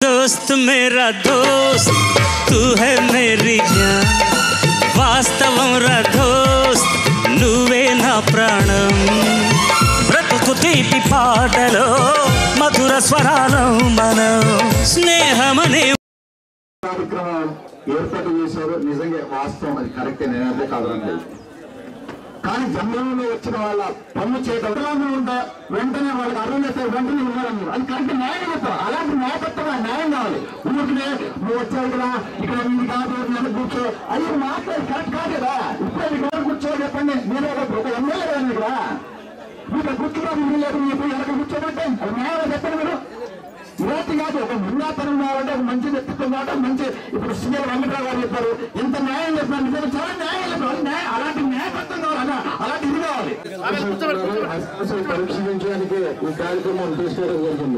दोस्त मेरा दोस्त तू है मेरी जान వాస్తవం రా దోస్త్ నువ్వే నా ప్రాణం బ్రతుకు తీపి పాటలో మధుర స్వరాలం మనం స్నేహమనే కార్యక్రమం ఏర్పాటు చేశారు నిజంగా వాస్తవం అది కరెక్టే నేనైతే కాదనలేదు కానీ జన్మలో వచ్చిన వాళ్ళ పనులు చేయడం వికలాంగులు ఉంటే వెంటనే వాళ్ళకి అర్హత వెంటనే ఇవ్వాలన్నారు అది కరెక్ట్ న్యాయం చెప్తారు అలాంటి న్యాయపత్రం న్యాయం కావాలి ఊరికనే నువ్వు వచ్చావు కదా ఇక్కడ నీకు కాదు నన్ను కూర్చో అది మాట్లాడి కరెక్ట్ కాదు కదా ఇప్పుడు మీకు ఎవరు కూర్చో చెప్పండి మీరు ఒక ఒక ఎమ్మెల్యే కదా ఇక్కడ మీకు కూర్చోవడం మీరు లేదు మీకు ఎక్కడ కూర్చోమంటే అది న్యాయం చెప్పండి మీరు ఇలాంటి కాదు ఒక ఉన్నతనం కావాలంటే ఒక మంచి వ్యక్తిత్వం కావడం మంచి ఇప్పుడు సీఎం వెంకటరావు గారు చెప్పారు ఎంత న్యాయం చెప్పారు నిజంగా చాలా న్యాయం చెప్పారు అది న్యాయం అలాంటి న్యాయపత్రం కావాలి అలా అలాంటి ఇది కావాలి పరీక్షించడానికి ఈ కార్యక్రమం తీసుకోవడం జరిగింది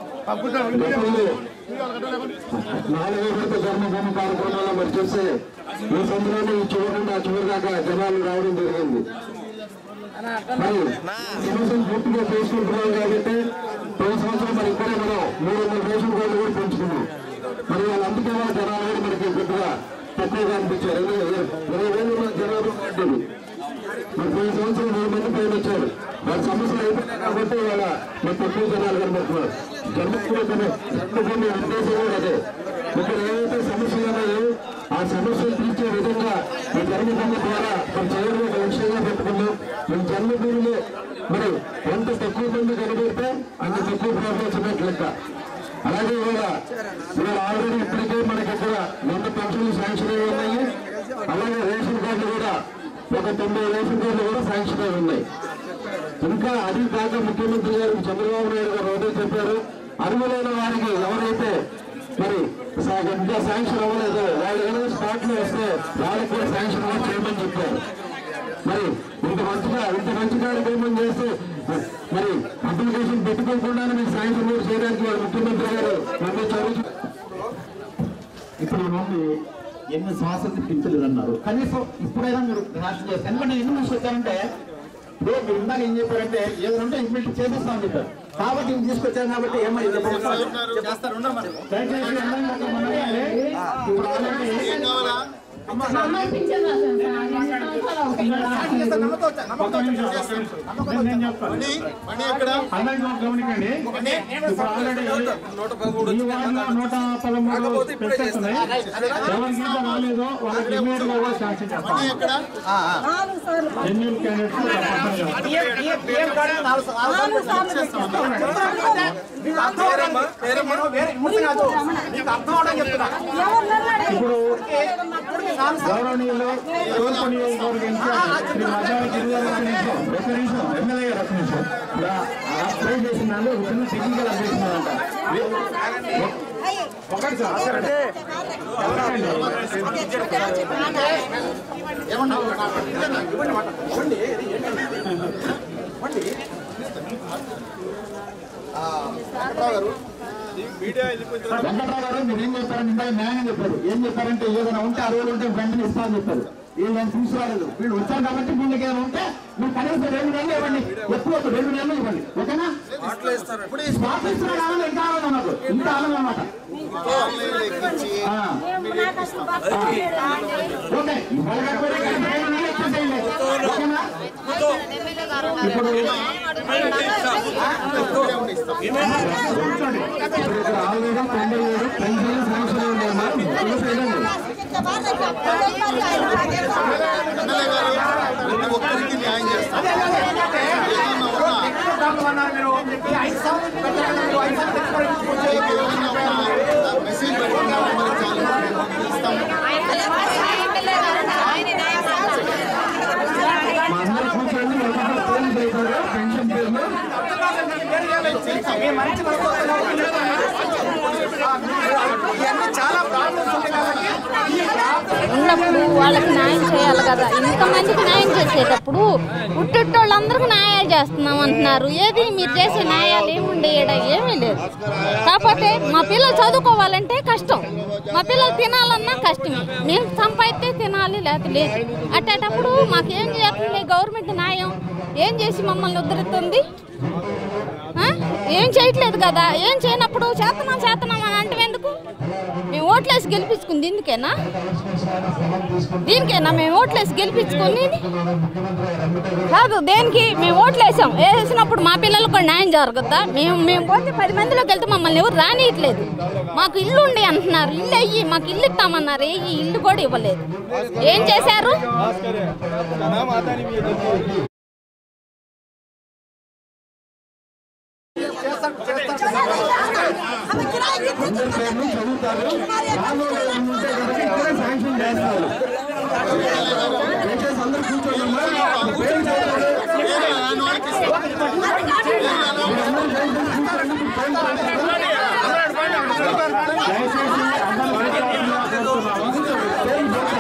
నాలుగో విడత ధర్మభూమి కార్యక్రమాల్లో మరి చూస్తే ఈ సందర్భంలో ఈ చివరి నుండి ఆ చివరి దాకా జనాలు రావడం జరిగింది మరి సమస్యను పూర్తిగా చేసుకుంటున్నాం కాబట్టి ప్రతి సంవత్సరం మరి ఇక్కడే మనం మూడు వందల రేషన్ కార్డులు కూడా పెంచుకున్నాం మరి వాళ్ళందుకే వాళ్ళ జనాలు కూడా మనకి పెద్దగా తక్కువగా అనిపించారు ఎందుకంటే ఇరవై వేలు ఉన్న జనాభా పడ్డది మరి పోయిన సంవత్సరం వెయ్యి మంది పైన వచ్చారు వాళ్ళ సమస్యలు అయిపోయినాయి కాబట్టి వాళ్ళ మరి తక్కువ జనాలు కనబడుతున్నారు జన్మకుడు జన్మభూమి ఉద్దేశం కూడా అదే ఇక్కడ ఏవైతే సమస్యలు ఉన్నాయో ఆ సమస్యలు తీర్చే విధంగా ఈ జన్మభూమి ద్వారా మనం చేయడం ఒక లక్ష్యంగా పెట్టుకున్నాం ఈ జన్మభూమిలో మరి ఎంత తక్కువ మంది కనబడితే అంత తక్కువ ప్రాబ్లమ్స్ ఉన్నట్లు లెక్క అలాగే ఇవాళ ఇవాళ ఆల్రెడీ ఇప్పటికే మనకి ఇక్కడ వంద పెన్షన్లు శాంక్షన్ అయి ఉన్నాయి అలాగే రేషన్ కార్డులు కూడా ఒక తొంభై రేషన్ కార్డులు కూడా శాంక్షన్ అయి ఉన్నాయి ఇంకా అది కాక ముఖ్యమంత్రి గారు చంద్రబాబు నాయుడు గారు ఒకటే చెప్పారు అర్హులైన వారికి ఎవరైతే మరి సా- ఇంకా శాంక్షన్ అవ్వలేదు వాళ్ళు ఏదైనా స్పాట్ లో వస్తే వాళ్ళకి కూడా శాంక్షన్ కూడా చేయమని చెప్పారు మరి ఇంత మంచిగా ఇంత మంచి కార్యక్రమం చేస్తే మరి అప్లికేషన్ పెట్టుకోకుండానే మీకు శాంక్షన్ కూడా చేయడానికి వారు ముఖ్యమంత్రి గారు నన్ను చదువు ఇప్పుడు నుండి ఎన్ని సంవత్సరాలు పింఛలు అన్నారు కనీసం ఇప్పుడైనా మీరు నాశనం చేస్తారు ఎందుకంటే ఎన్ని మనిషి వచ్చారంటే ఇప్పుడు మీరు ఇందాక ఏం చెప్పారంటే ఏదైనా ఉంటే ఇంప్లిమెంట్ చేసేస్తామని చెప్పారు కాబట్టి ఇది తీసుకొచ్చారు కాబట్టి ఏమని చెప్పండి దయచేసి అందరం ఒక మనమే. ఇప్పుడు ఆల్రెడీ నేను చెప్తాను అందరికీ ఒక గమనికండి ఇప్పుడు ఆల్రెడీ ఈ వార్డులో నూట పదమూడు పెన్షన్స్ ఉన్నాయి ఎవరికి ఇంకా రాలేదో వాళ్ళకి ఇమ్మీడియట్ గా కూడా శాంక్షన్ చేస్తాం ఎన్నికల క్యాండిడేట్స్ ఇప్పుడు గౌరవనీయులు తూర్పు నియోజకవర్గ ఇన్ఛార్జ్ శ్రీ మధ్యాహ్న గిరిజన ఒక నిమిషం ఒక నిమిషం ఎమ్మెల్యే గారు ఒక నిమిషం ఇలా అప్లై చేసిన వాళ్ళు ఒక చిన్న టెక్నికల్ అప్డేషన్ అంట ఒకటి సార్ వెంకట్రావు గారు మీరు ఏం చెప్పారంటే ఇందాక న్యాయం చెప్పారు ఏం చెప్పారంటే ఏదైనా ఉంటే ఆ రోజు ఉంటే వెంటనే ఇస్తామని చెప్పారు వీళ్ళని తీసుకురాలేదు వీళ్ళు వచ్చారు కాబట్టి వీళ్ళకి ఏమైనా ఉంటే మీరు కనీసం రెండు నెలలు ఇవ్వండి ఎక్కువ వద్దు, రెండు నెలలు ఇవ్వండి ఓకేనా స్పాట్ ఇస్తున్నారు ఆనందం ఇంకా ఆనందం నాకు ఇంకా ఆనందం అన్నమాట ఆ, ఓకే ఇవాళ కాకపోతే కనీసం రెండు నెలలు ఇచ్చేసేయండి. ఓకేనా ఇప్పుడు ఇప్పుడు ఇక్కడ ఆల్రెడీ తొంభై ఏడు పెన్షన్ శాంక్షన్ ఉన్నాయమ్మా చూసేయండి ఒక్కరికి న్యాయం చేస్తాం మీకు ఏమైనా ఉన్నా మెసేజ్ పెట్టుకున్నా మరి చాలు ఇస్తాము మా అందరూ కూర్చొని ఒకటి ఫోన్ చేశారు పెన్షన్ పేరులో ఉన్నప్పుడు వాళ్ళకి న్యాయం చేయాలి కదా ఇంతమందికి న్యాయం చేసేటప్పుడు పుట్టేటోళ్ళందరికీ న్యాయాలు చేస్తున్నాం అంటున్నారు ఏది మీరు చేసే న్యాయాలు ఏముండే ఈడ ఏమీ లేదు కాకపోతే మా పిల్లలు చదువుకోవాలంటే కష్టం మా పిల్లలు తినాలన్నా కష్టమే మేము సంపాదితే తినాలి లేకపోతే లేదు అట్టేటప్పుడు మాకేం చేస్తుంది గవర్నమెంట్ న్యాయం ఏం చేసి మమ్మల్ని ఉద్ధరిస్తుంది ఆ? ఏం చేయట్లేదు కదా ఏం చేయనప్పుడు చేతనం చేతనం అని అంటే ఎందుకు గెలిపించుకుంది దీనికేనా దీనికేనా మేము ఓట్లేసి గెలిపించుకుని కాదు దేనికి మేము ఓట్లేసాం వేసినప్పుడు మా పిల్లలకు కూడా న్యాయం జరుగుద్దా మేము మేము పోతే పది మందిలోకి వెళ్తే మమ్మల్ని ఎవరు రానియట్లేదు మాకు ఇల్లు ఉండి అంటున్నారు ఇల్లు అయ్యి మాకు ఇల్లు ఇస్తామన్నారు ఈ ఇల్లు కూడా ఇవ్వలేదు ఏం చేశారు ఇక్కడే శాంక్షన్ చేస్తారు దయచేసి అందరూ కూర్చోండమ్మా పేరు చెప్పండి. దయచేసి అందరూ మాట్లాడుతున్నా కోరుతున్నాము.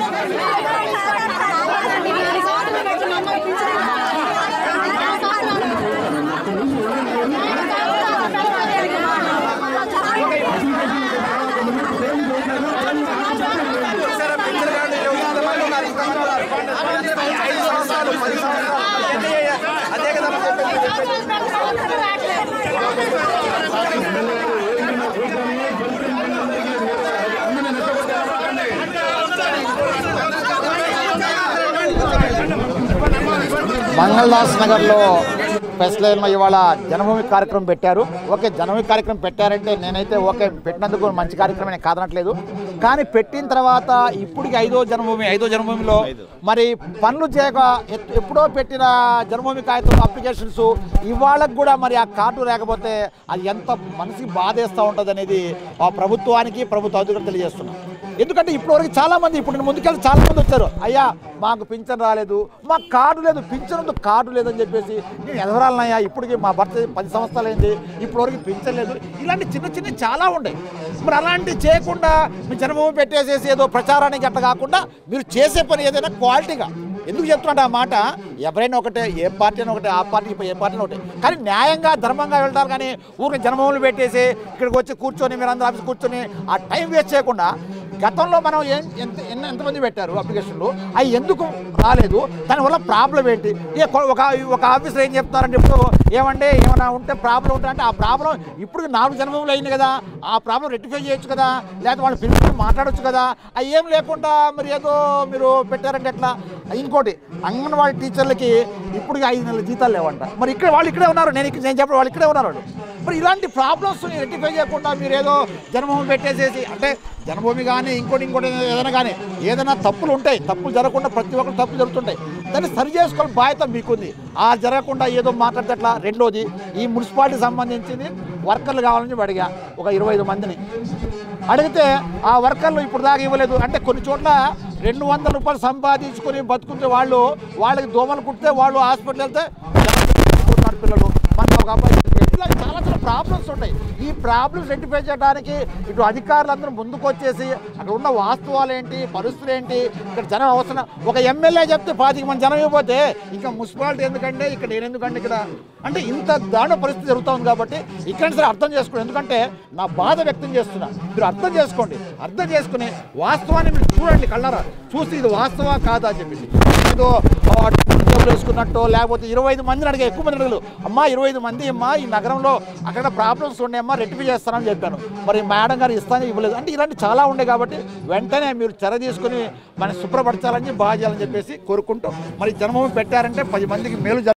మంగళదాస్ నగర్లో ఫెస్ట్ లైన్ ఇవాళ జనభూమి కార్యక్రమం పెట్టారు ఓకే జనభూమి కార్యక్రమం పెట్టారంటే నేనైతే ఓకే పెట్టినందుకు మంచి కార్యక్రమం నేను కాదనట్లేదు కానీ పెట్టిన తర్వాత ఇప్పటికి ఐదో జన్మభూమి ఐదో జన్మభూమిలో మరి పనులు చేయక ఎప్- ఎప్పుడో పెట్టిన జన్మభూమి కాగితం అప్లికేషన్స్ ఇవాళకు కూడా మరి ఆ కార్డు లేకపోతే అది ఎంత మనసుకి బాధేస్తూ ఉంటుంది అనేది ఆ ప్రభుత్వానికి ప్రభుత్వ అధికారులు తెలియజేస్తున్నాం ఎందుకంటే ఇప్పటివరకు చాలా మంది ఇప్పుడు నేను ముందుకెళ్ళి చాలా మంది వచ్చారు అయ్యా మాకు పింఛన్ రాలేదు మాకు కార్డు లేదు పింఛన్ ఉంది కార్డు లేదని చెప్పేసి నేను ఎదవరాలనయ్యా ఇప్పటికి మా భర్త పది సంవత్సరాలు అయింది ఇప్పటివరకు పింఛన్ లేదు ఇలాంటి చిన్న చిన్న చాలా ఉన్నాయి మరి అలాంటి చేయకుండా మీ జన్మభూమి పెట్టేసేసి ఏదో ప్రచారానికి అట్లా కాకుండా మీరు చేసే పని ఏదైనా క్వాలిటీగా ఎందుకు చెప్తున్నా ఆ మాట ఎవరైనా ఒకటే ఏ పార్టీ అయినా ఒకటే ఆ పార్టీ ఏ పార్టీ అయినా ఒకటే కానీ న్యాయంగా ధర్మంగా వెళ్తారు కానీ ఊరికి జన్మభూములు పెట్టేసి ఇక్కడికి వచ్చి కూర్చొని మీరు అందరూ ఆఫీస్ కూర్చొని ఆ టైం వేస్ట్ చేయకుండా గతంలో మనం ఏం ఎంత ఎన్ని ఎంతమంది పెట్టారు అప్లికేషన్లు అవి ఎందుకు రాలేదు దానివల్ల ప్రాబ్లం ఏంటి ఏ కొ- ఒక ఒక ఆఫీసర్ ఏం చెప్తున్నారంటే ఇప్పుడు ఏమంటే ఏమైనా ఉంటే ప్రాబ్లం ఉంటే అంటే ఆ ప్రాబ్లం ఇప్పుడు నాలుగు జన్మములు అయింది కదా ఆ ప్రాబ్లం రెక్టిఫై చేయొచ్చు కదా లేకపోతే వాళ్ళు పిలిచి మాట్లాడొచ్చు కదా అవి ఏం లేకుండా మరి ఏదో మీరు పెట్టారంటే ఎట్లా ఇంకోటి అంగన్వాడీ టీచర్లకి ఇప్పుడు ఐదు నెలల జీతాలు లేవంట మరి ఇక్కడ వాళ్ళు ఇక్కడే ఉన్నారు నేను ఇక్కడ నేను చెప్పడం వాళ్ళు ఇక్కడే ఉన్నారు వాళ్ళు. మరి ఇలాంటి ప్రాబ్లమ్స్ రెక్టిఫై చేయకుండా మీరు ఏదో జన్మభూమి పెట్టేసేసి అంటే జన్మభూమి కానీ ఇంకోటి ఇంకోటి ఏదైనా కానీ ఏదైనా తప్పులు ఉంటాయి తప్పులు జరగకుండా ప్రతి ఒక్కరు తప్పులు జరుగుతుంటాయి దాన్ని సరి చేసుకోవాలి బాధ్యత మీకుంది ఆ జరగకుండా ఏదో మాట్లాడితే అట్లా రెండోది ఈ మున్సిపాలిటీ సంబంధించింది వర్కర్లు కావాలని చెప్పి అడిగా ఒక ఇరవై ఐదు మందిని అడిగితే ఆ వర్కర్లు ఇప్పుడు దాకా ఇవ్వలేదు అంటే కొన్ని చోట్ల రెండు వందల రూపాయలు సంపాదించుకొని బతుకుంటే వాళ్ళు వాళ్ళకి దోమలు కుడితే వాళ్ళు హాస్పిటల్ వెళ్తే కొడుతున్నారు పిల్లలు మన ఒక అబ్బాయి ఇట్లా చాలా చాలా ప్రాబ్లమ్స్ ఉంటాయి ఈ ప్రాబ్లమ్స్ రెక్టిఫై చేయడానికి ఇటు అధికారులందరూ ముందుకు వచ్చేసి అక్కడ ఉన్న వాస్తవాలు ఏంటి పరిస్థితులు ఏంటి ఇక్కడ జనం అవసరం ఒక ఎమ్మెల్యే చెప్తే పాతిక మంది జనం ఇవ్వకపోతే ఇంకా మున్సిపాలిటీ ఎందుకంటే ఇక్కడ నేను ఎందుకంటే ఇక్కడ అంటే ఇంత దారుణ పరిస్థితి జరుగుతూ ఉంది కాబట్టి ఇక్కడ సరే అర్థం చేసుకోండి ఎందుకంటే నా బాధ వ్యక్తం చేస్తున్నా మీరు అర్థం చేసుకోండి అర్థం చేసుకుని వాస్తవాన్ని మీరు చూడండి కళ్ళారా చూసి ఇది వాస్తవా కాదా అని చెప్పేసి ఏదో ఆ, డబ్బులు వేసుకున్నట్టు లేకపోతే ఇరవై ఐదు మందిని అడిగా ఎక్కువ మంది అడగలు అమ్మా ఇరవై ఐదు మంది అమ్మా ఈ నగరంలో అక్కడ ప్రాబ్లమ్స్ ఉన్నాయమ్మా రెక్టిఫై చేస్తానని చెప్పాను మరి మేడం గారు ఇస్తానని ఇవ్వలేదు అంటే ఇలాంటి చాలా ఉండే కాబట్టి వెంటనే మీరు చర్య తీసుకుని మన శుభ్రపరచాలని బాగా చేయాలని చెప్పేసి కోరుకుంటూ మరి జన్మభూమి పెట్టారంటే పది మందికి మేలు జరగాలి.